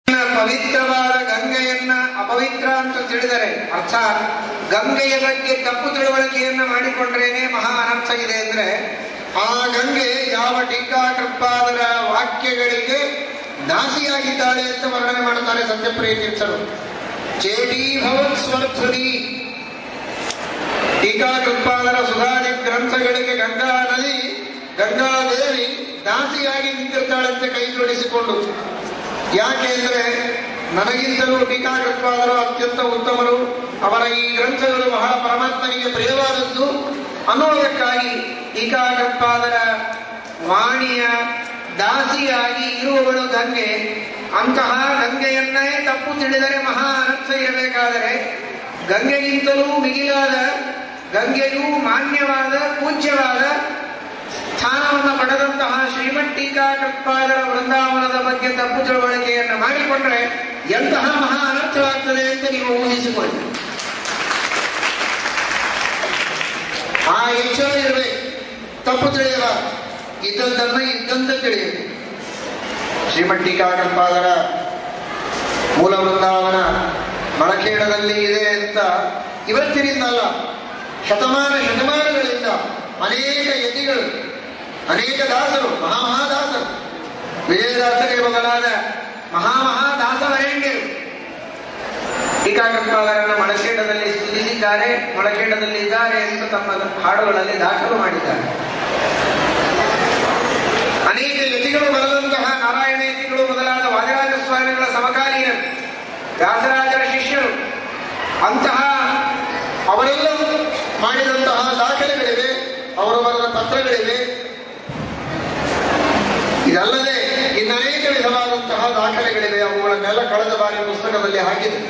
ಪವಿತ್ರವಾದ ಗಂಗೆಯನ್ನ ಅಪವಿತ್ರ ಅಂತ ತಿಳಿದರೆ ಅರ್ಥಾತ್ ಗಂಗೆಯ ಬಗ್ಗೆ ತಪ್ಪು ತಿಳುವಳಿಕೆಯನ್ನ ಮಾಡಿಕೊಂಡ್ರೇನೆ ಮಹಾ ಅನರ್ಥ ಇದೆ ಅಂದ್ರೆ ಆ ಗಂಗೆ ಯಾವ ಟೀಕಾಕೃಪಾದರ ವಾಕ್ಯಗಳಿಗೆ ದಾಸಿಯಾಗಿದ್ದಾಳೆ ಅಂತ ವರ್ಣನೆ ಮಾಡುತ್ತಾರೆ ಸತ್ಯಪ್ರಿಯ ತೀರ್ಥರು ಚೇಟಿ ಭವತ್ ಸ್ವರ್ಧುನಿ ಟೀಕಾಕೃಪಾದರ ಸುಧಾದಿ ಗ್ರಂಥಗಳಿಗೆ ಗಂಗಾ ನದಿ ಗಂಗಾದೇವಿ ದಾಸಿಯಾಗಿ ನಿಂತಿರ್ತಾಳಂತೆ ಕೈ ಜೋಡಿಸಿಕೊಂಡು ಯಾಕೆ ಅಂದ್ರೆ ನನಗಿಂತಲೂ ಟೀಕಾಕೃಪಾದರು ಅತ್ಯಂತ ಉತ್ತಮರು ಅವರ ಈ ಗ್ರಂಥಗಳು ಬಹಳ ಪರಮಾತ್ಮನಿಗೆ ಪ್ರಿಯವಾದದ್ದು ಅನ್ನೋದಕ್ಕಾಗಿ ಟೀಕಾಕೃಪಾದರ ವಾಣಿಯ ದಾಸಿಯಾಗಿ ಇರುವವಳು ಗಂಗೆ ಅಂತಹ ಗಂಗೆಯನ್ನೇ ತಪ್ಪು ತಿಳಿದರೆ ಮಹಾ ಅನರ್ಥ ಇರಬೇಕಾದರೆ ಗಂಗೆಗಿಂತಲೂ ಮಿಗಿಲಾದ ಗಂಗೆಯೂ ಮಾನ್ಯವಾದ ಪೂಜ್ಯವಾದ ಸ್ಥಾನವನ್ನು ಪಡೆದಂತಹ ಶ್ರೀಮಠ್ ಟೀಕಾಕೃತ್ಪಾದರ ವೃಂದಾವನದ ಬಗ್ಗೆ ತಪ್ಪು ತಿಳುವಳಿಕೆಯನ್ನು ಮಾಡಿಕೊಂಡ್ರೆ ಎಂತಹ ಮಹಾ ಅನರ್ಥವಾಗ್ತದೆ ಅಂತ ನೀವು ಊಹಿಸಿಕೊಳ್ಳಿ ಆ ಎಚ್ಚರ ಇರಬೇಕು ತಪ್ಪು ತಿಳಿಯಲ್ಲ ಇದ್ದದ್ದನ್ನ ಇದ್ದಂತೆ ತಿಳಿಯಬೇಕು ಶ್ರೀಮಠ್ ಟೀಕಾಕೃತ್ಪಾದರ ಮೂಲ ವೃಂದಾವನ ಮಳಖೇಡದಲ್ಲಿ ಇದೆ ಅಂತ ಇವತ್ತಿನಿಂದ ಅಲ್ಲ ಶತಮಾನ ಶತಮಾನಗಳಿಂದ ಅನೇಕ ಯತಿಗಳು ಅನೇಕ ದಾಸರು ಮಹಾಮಹಾದಾಸರು ವಿಜಯದಾಸರೇ ಮೊದಲಾದ ಮಹಾಮಹಾದಾಸವರೇಣ್ಯರು ಟೀಕಾಕೃತ್ಪಾದರನ್ನ ಮೊಳಖೇಡದಲ್ಲಿ ಸ್ತುತಿಸಿದ್ದಾರೆ ಮೊಳಖೇಡದಲ್ಲಿ ಇದ್ದಾರೆ ಎಂದು ತಮ್ಮ ಹಾಡುಗಳಲ್ಲಿ ದಾಖಲು ಮಾಡಿದ್ದಾರೆ ಅನೇಕ ಯತಿಗಳು ಬರೆದಂತಹ ನಾರಾಯಣ ಯತಿಗಳು ಮೊದಲಾದ ವಾದಿರಾಜ ಸ್ವಾಮಿಗಳ ಸಮಕಾಲೀನರು ವ್ಯಾಸರಾಜರ ಶಿಷ್ಯರು ಅಂತಹ ಅವರೆಲ್ಲರೂ ಮಾಡಿದಂತಹ ದಾಖಲೆಗಳಿವೆ ಅವರು ಬರೆದ ಪತ್ರಗಳಿವೆ ಇದಲ್ಲದೆ ಇನ್ನನೇಕ ವಿಧವಾದಂತಹ ದಾಖಲೆಗಳಿವೆ ಅವುಗಳನ್ನೆಲ್ಲ ಕಳೆದ ಬಾರಿ ಪುಸ್ತಕದಲ್ಲಿ ಹಾಕಿದೆ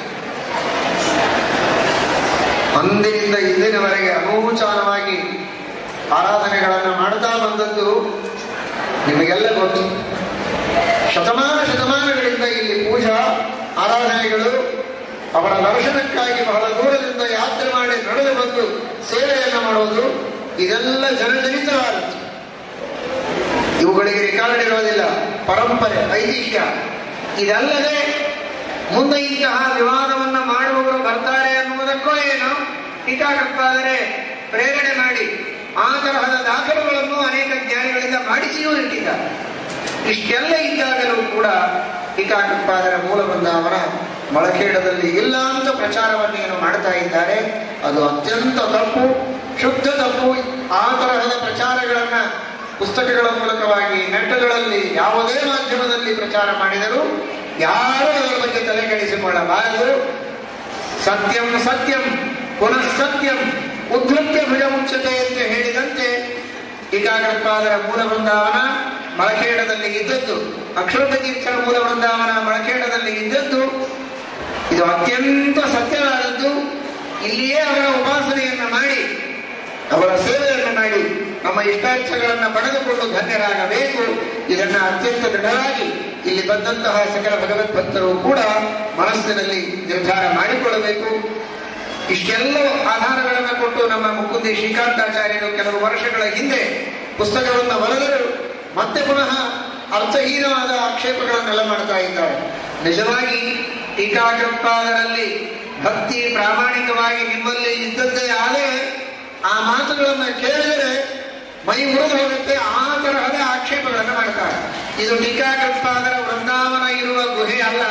ಅಂದಿನಿಂದ ಇಂದಿನವರೆಗೆ ಅನೂಚಾನವಾಗಿ ಆರಾಧನೆಗಳನ್ನು ಮಾಡ್ತಾ ಬಂದದ್ದು ನಿಮಗೆಲ್ಲ ಗೊತ್ತು ಶತಮಾನ ಶತಮಾನಗಳಿಂದ ಇಲ್ಲಿ ಪೂಜಾ ಆರಾಧನೆಗಳು ಅವರ ದರ್ಶನಕ್ಕಾಗಿ ಬಹಳ ದೂರದಿಂದ ಯಾತ್ರೆ ಮಾಡಿ ನಡೆದು ಬಂದು ಸೇವೆಯನ್ನು ಮಾಡೋದು ಇದೆಲ್ಲ ಜನಜನಿತವಾದದ್ದು ಇವುಗಳಿಗೆ ರೆಕಾರ್ಡ್ ಇರೋದಿಲ್ಲ ಪರಂಪರೆ ಐತಿಹ್ಯ ಇದಲ್ಲದೆ ಮುಂದೆ ಇಂತಹ ವಿವಾದವನ್ನ ಮಾಡುವವರು ಬರ್ತಾರೆ ಅನ್ನುವುದಕ್ಕೋ ಏನೋ ಟೀಕಾಕೃತ್ತಾದರೆ ಪ್ರೇರಣೆ ಮಾಡಿ ಆ ತರಹದ ದಾಖಲೆಗಳನ್ನು ಅನೇಕ ಜ್ಞಾನಿಗಳಿಂದ ಮಾಡಿಸಿಯೂ ಇಟ್ಟಿದ್ದಾರೆ ಇಷ್ಟೆಲ್ಲ ಇದ್ದಾಗಲೂ ಕೂಡ ಟೀಕಾಕೃತ್ಪಾದರ ಮೂಲ ಬೃಂದಾವನ ಮೊಳಖೇಡದಲ್ಲಿ ಇಲ್ಲ ಅಂತ ಪ್ರಚಾರವನ್ನೇನು ಮಾಡ್ತಾ ಇದ್ದಾರೆ ಅದು ಅತ್ಯಂತ ತಪ್ಪು ಶುದ್ಧ ತಪ್ಪು ಆ ತರಹದ ಪ್ರಚಾರಗಳನ್ನ ಪುಸ್ತಕಗಳ ಮೂಲಕವಾಗಿ ನೆಟ್ಟಗಳಲ್ಲಿ ಯಾವುದೇ ಮಾಧ್ಯಮದಲ್ಲಿ ಪ್ರಚಾರ ಮಾಡಿದರೂ ಯಾರೂ ಅದರ ಬಗ್ಗೆ ತಲೆ ಕೆಡಿಸಿಕೊಳ್ಳಬಾರದು ಸತ್ಯಂ ಸತ್ಯಂ ಪುನಃ ಸತ್ಯಂ ಉದ್ಧತ್ಯ ಭುಜ ಮುಚ್ಚತೆ ಅಂತ ಹೇಳಿದಂತೆ ಟೀಕಾಕೃತ್ಪಾದರ ಮೂಲ ಬೃಂದಾವನ ಮಳಖೇಡದಲ್ಲಿ ಇದ್ದದ್ದು ಅಕ್ಷೋಭ ತೀರ್ಥರ ಮೂಲ ಬೃಂದಾವನ ಮಳಖೇಡದಲ್ಲಿ ಇದ್ದದ್ದು ಇದು ಅತ್ಯಂತ ಸತ್ಯವಾದದ್ದು ಇಲ್ಲಿಯೇ ಅವರ ಉಪಾಸನೆಯನ್ನ ಮಾಡಿ ಅವರ ಸೇವೆಯನ್ನು ಮಾಡಿ ನಮ್ಮ ಇಷ್ಟಾರ್ಥಗಳನ್ನ ಪಡೆದುಕೊಂಡು ಧನ್ಯರಾಗಬೇಕು ಇದನ್ನ ಅತ್ಯಂತ ದೃಢವಾಗಿ ಇಲ್ಲಿ ಬಂದಂತಹ ಸಕಲ ಭಗವತ್ ಭಕ್ತರು ಕೂಡ ಮನಸ್ಸಿನಲ್ಲಿ ನಿರ್ಧಾರ ಮಾಡಿಕೊಳ್ಳಬೇಕು ಇಷ್ಟೆಲ್ಲ ಆಧಾರಗಳನ್ನು ಕೊಟ್ಟು ನಮ್ಮ ಮುಕುಂದಿ ಶ್ರೀಕಾಂತಾಚಾರ್ಯರು ಕೆಲವು ವರ್ಷಗಳ ಹಿಂದೆ ಪುಸ್ತಕವನ್ನು ಬರೆದರು ಮತ್ತೆ ಪುನಃ ಅರ್ಥಹೀನವಾದ ಆಕ್ಷೇಪಗಳನ್ನೆಲ್ಲ ಮಾಡ್ತಾ ಇದ್ದಾರೆ ನಿಜವಾಗಿ ಟೀಕಾಕೃತ್ಪಾದರಲ್ಲಿ ಭಕ್ತಿ ಪ್ರಾಮಾಣಿಕವಾಗಿ ನಿಮ್ಮಲ್ಲಿ ಇದ್ದದ್ದೇ ಆದರೆ ಆ ಮಾತುಗಳನ್ನು ಕೇಳಿದರೆ ಮೈ ಮುರಿದು ಹೋಗುತ್ತೆ ಆ ತರಹದ ಆಕ್ಷೇಪಗಳನ್ನು ಮಾಡ್ತಾರೆ ಇದು ಟೀಕಾಕೃತ್ಪಾದರ ವೃಂದಾವನ ಇರುವ ಗುಹೆ ಅಲ್ಲ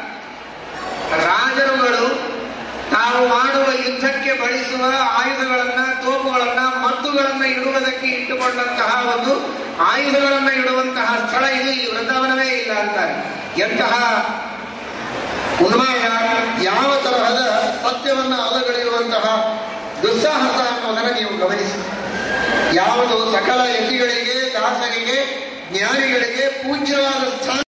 ರಾಜರುಗಳು ತಾವು ಮಾಡುವ ಯುದ್ಧಕ್ಕೆ ಬಳಸುವ ಆಯುಧಗಳನ್ನ ತೋಪುಗಳನ್ನ ಮದ್ದುಗಳನ್ನ ಇಡುವುದಕ್ಕೆ ಇಟ್ಟುಕೊಂಡಂತಹ ಒಂದು ಆಯುಧಗಳನ್ನ ಇಡುವಂತಹ ಸ್ಥಳ ಇದು ಈ ವೃಂದಾವನವೇ ಇಲ್ಲ ಅಂತಾರೆ ಎಂತಹ ಉನ್ಮಾಯ ಯಾವ ತರಹದ ಸತ್ಯವನ್ನ ಅಲಗಳೆಯುವಂತಹ ದುಸ್ಸಾಹಸ ಅನ್ನೋದನ್ನು ನೀವು ಗಮನಿಸಿ ಯಾವುದು ಸಕಲ ಯತಿಗಳಿಗೆ ದಾಸರಿಗೆ ಜ್ಞಾನಿಗಳಿಗೆ ಪೂಜ್ಯವಾದ ಸ್ಥಾನ